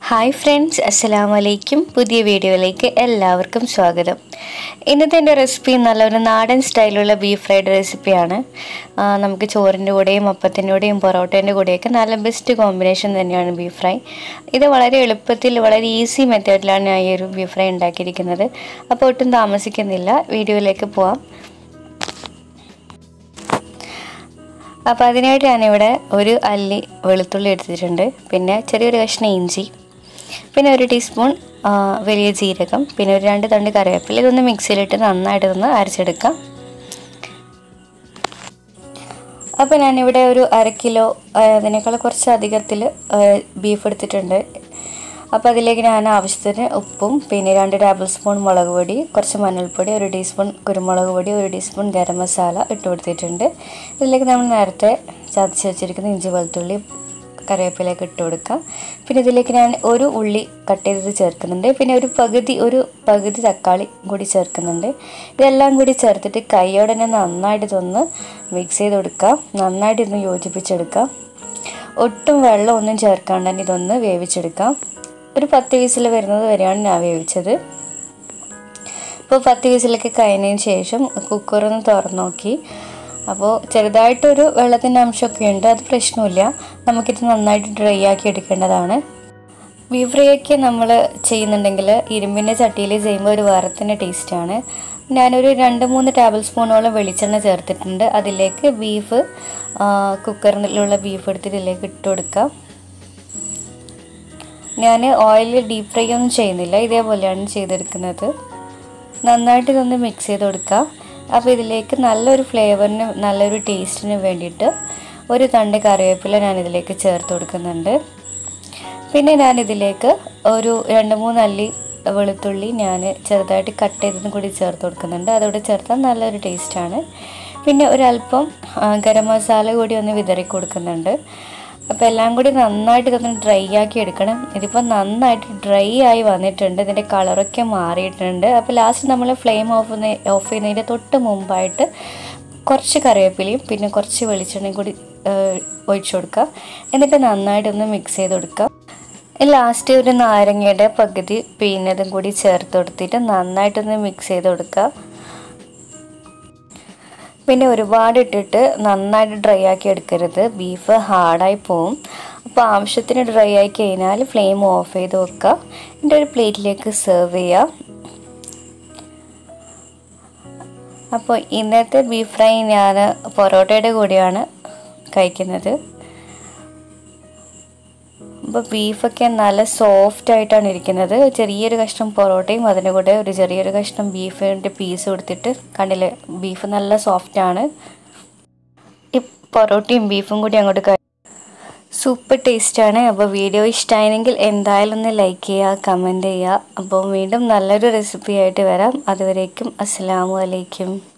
hi friends അസ്സലാമു അലൈക്കും പുതിയ വീഡിയോയിലേക്ക് എല്ലാവർക്കും സ്വാഗതം ഇന്നത്തെ എൻ്റെ റെസിപ്പി നല്ലൊരു നാടൻ സ്റ്റൈലുള്ള ബീഫ് ഫ്രൈഡ് റെസിപ്പിയാണ് ആ, നമുക്ക് ചോറിൻ്റെ കൂടെയും അപ്പത്തിൻ്റെ കൂടെയും പൊറോട്ടേൻ്റെ കൂടെയൊക്കെ നല്ല ബെസ്റ്റ് കോമ്പിനേഷൻ തന്നെയാണ് ബീഫ് ഫ്രൈ ഇത് വളരെ എളുപ്പത്തിൽ വളരെ ഈസി മെത്തേഡിലാണ് ഞാൻ ഈ ഒരു ബീഫ് ഫ്രൈ ഉണ്ടാക്കിയിരിക്കുന്നത് അപ്പോൾ ഒട്ടും താമസിക്കുന്നില്ല വീഡിയോയിലേക്ക് പോവാം അപ്പോൾ അതിനായിട്ട് ഞാനിവിടെ ഒരു അല്ലി വെളുത്തുള്ളി എടുത്തിട്ടുണ്ട് പിന്നെ ചെറിയൊരു കഷ്ണം ഇഞ്ചി പിന്നെ ഒരു ടീസ്പൂൺ ആ, വലിയ ജീരകം പിന്നെ ഒരു രണ്ട് തണ്ട് കറിവേപ്പില ഇതൊന്ന് മിക്സിയിലിട്ട് നന്നായിട്ട് ഒന്ന് അരച്ചെടുക്കാം അപ്പോൾ ഞാനിവിടെ ഒരു അര കിലോ ആ, അതിനേക്കാൾ കുറച്ച് അധികത്തിൽ ബീഫ് എടുത്തിട്ടുണ്ട് അപ്പോൾ അതിലേക്ക് ഞാൻ ആവശ്യത്തിന് ഉപ്പും പിന്നെ രണ്ട് ടേബിൾ സ്പൂൺ മുളക് പൊടി കുറച്ച് മഞ്ഞൾപ്പൊടി ഒരു ടീസ്പൂൺ കുരുമുളക് പൊടി ഒരു ടീസ്പൂൺ ഗരം മസാല ഇട്ട് കൊടുത്തിട്ടുണ്ട് ഇതിലേക്ക് നമ്മൾ നേരത്തെ ചതച്ച് വെച്ചിരിക്കുന്ന ഇഞ്ചി വെളുത്തുള്ളി കറിവേപ്പിലേക്ക് ഇട്ട് കൊടുക്കാം പിന്നെ ഇതിലേക്ക് ഞാൻ ഒരു ഉള്ളി കട്ട് ചെയ്തത് ചേർക്കുന്നുണ്ട് പിന്നെ ഒരു പകുതി ഒരു പകുതി തക്കാളി കൂടി ചേർക്കുന്നുണ്ട് ഇതെല്ലാം കൂടി ചേർത്തിട്ട് കൈയോടെ തന്നെ നന്നായിട്ട് ഇതൊന്ന് മിക്സ് ചെയ്ത് കൊടുക്കാം നന്നായിട്ട് ഇതൊന്ന് യോജിപ്പിച്ചെടുക്കാം ഒട്ടും വെള്ളം ഒന്നും ചേർക്കാണ്ട് തന്നെ ഇതൊന്ന് വേവിച്ചെടുക്കാം ഒരു പത്ത് വിസിൽ വരുന്നത് വരെയാണ് ഞാൻ വേവിച്ചത് ഇപ്പോൾ പത്ത് വിസിലൊക്കെ കഴിഞ്ഞതിന് ശേഷം കുക്കറൊന്ന് തുറന്നു നോക്കി അപ്പോൾ ചെറുതായിട്ടൊരു വെള്ളത്തിൻ്റെ അംശമൊക്കെ ഉണ്ട് അത് പ്രശ്നമില്ല നമുക്കിത് നന്നായിട്ട് ഡ്രൈ ആക്കി എടുക്കേണ്ടതാണ് ബീഫ് ഫ്രൈ ഒക്കെ നമ്മൾ ചെയ്യുന്നുണ്ടെങ്കിൽ ഇരുമ്പിൻ്റെ ചട്ടിയിൽ ചെയ്യുമ്പോൾ ഒരു വേറെ തന്നെ ടേസ്റ്റാണ് ഞാനൊരു രണ്ട് മൂന്ന് ടേബിൾ സ്പൂണോളം വെളിച്ചെണ്ണ ചേർത്തിട്ടുണ്ട് അതിലേക്ക് ബീഫ് കുക്കറിലുള്ള ബീഫ് എടുത്തിട്ട് ഇതിലേക്ക് ഇട്ട് കൊടുക്കാം ഞാൻ ഓയിൽ ഡീപ്പ് ഫ്രൈ ഒന്നും ചെയ്യുന്നില്ല ഇതേപോലെയാണ് ചെയ്തെടുക്കുന്നത് നന്നായിട്ട് ഇതൊന്ന് മിക്സ് ചെയ്ത് കൊടുക്കുക അപ്പോൾ ഇതിലേക്ക് നല്ലൊരു ഫ്ലേവറിന് നല്ലൊരു ടേസ്റ്റിന് വേണ്ടിയിട്ട് ഒരു തണ്ട് കറിവേപ്പില ഞാൻ ഇതിലേക്ക് ചേർത്ത് കൊടുക്കുന്നുണ്ട് പിന്നെ ഞാൻ ഇതിലേക്ക് ഒരു രണ്ട് മൂന്ന് അല്ലി വെളുത്തുള്ളി ഞാൻ ചെറുതായിട്ട് കട്ട് ചെയ്തതും കൂടി ചേർത്ത് കൊടുക്കുന്നുണ്ട് അതോടെ ചേർത്താൽ നല്ലൊരു ടേസ്റ്റാണ് പിന്നെ ഒരല്പം ആ, ഗരം മസാല കൂടി ഒന്ന് വിതറി കൊടുക്കുന്നുണ്ട് അപ്പോൾ എല്ലാം കൂടി നന്നായിട്ട് ഇതൊന്ന് ഡ്രൈ ആക്കി എടുക്കണം ഇതിപ്പോൾ നന്നായിട്ട് ഡ്രൈ ആയി വന്നിട്ടുണ്ട് ഇതിൻ്റെ കളറൊക്കെ മാറിയിട്ടുണ്ട് അപ്പോൾ ലാസ്റ്റ് നമ്മൾ ഫ്ലെയിം ഓഫ് ഓഫ് ചെയ്യുന്നതിൻ്റെ തൊട്ട് മുമ്പായിട്ട് കുറച്ച് കറിവേപ്പിലയും പിന്നെ കുറച്ച് വെളിച്ചെണ്ണയും കൂടി ഏഹ്, ഒഴിച്ചു കൊടുക്കുക എന്നിട്ട് നന്നായിട്ടൊന്ന് മിക്സ് ചെയ്ത് കൊടുക്കുക ലാസ്റ്റ് ഒരു നാരങ്ങയുടെ പകുതി പിഴിഞ്ഞതും കൂടി ചേർത്ത് കൊടുത്തിട്ട് നന്നായിട്ടൊന്ന് മിക്സ് ചെയ്ത് കൊടുക്കുക പിന്നെ ഒരുപാട് ഇട്ടിട്ട് നന്നായിട്ട് ഡ്രൈ ആക്കി എടുക്കരുത് ബീഫ് ഹാർഡായി പോവും അപ്പോൾ ആവശ്യത്തിന് ഡ്രൈ ആയി കഴിഞ്ഞാൽ ഫ്ലെയിം ഓഫ് ചെയ്ത് വെക്കുക എൻ്റെ ഒരു പ്ലേറ്റിലേക്ക് സെർവ് ചെയ്യുക അപ്പോൾ ഇന്നത്തെ ബീഫ് ഫ്രൈ ഞാൻ പൊറോട്ടയുടെ കൂടെയാണ് കഴിക്കുന്നത് അപ്പോൾ ബീഫൊക്കെ നല്ല സോഫ്റ്റ് ആയിട്ടാണ് ഇരിക്കുന്നത് ചെറിയൊരു കഷ്ണം പൊറോട്ടയും അതിൻ്റെ കൂടെ ഒരു ചെറിയൊരു കഷ്ണം ബീഫിൻ്റെ പീസ് കൊടുത്തിട്ട് കണ്ടില്ലേ ബീഫ് നല്ല സോഫ്റ്റാണ് ഈ പൊറോട്ടയും ബീഫും കൂടി അങ്ങോട്ട് കഴി സൂപ്പർ ടേസ്റ്റാണ് അപ്പോൾ വീഡിയോ ഇഷ്ടമായെങ്കിൽ എന്തായാലും ഒന്ന് ലൈക്ക് ചെയ്യുക കമൻറ്റ് ചെയ്യുക അപ്പോൾ വീണ്ടും നല്ലൊരു റെസിപ്പി ആയിട്ട് വരാം അതുവരേക്കും അസ്സാമു അലൈക്കും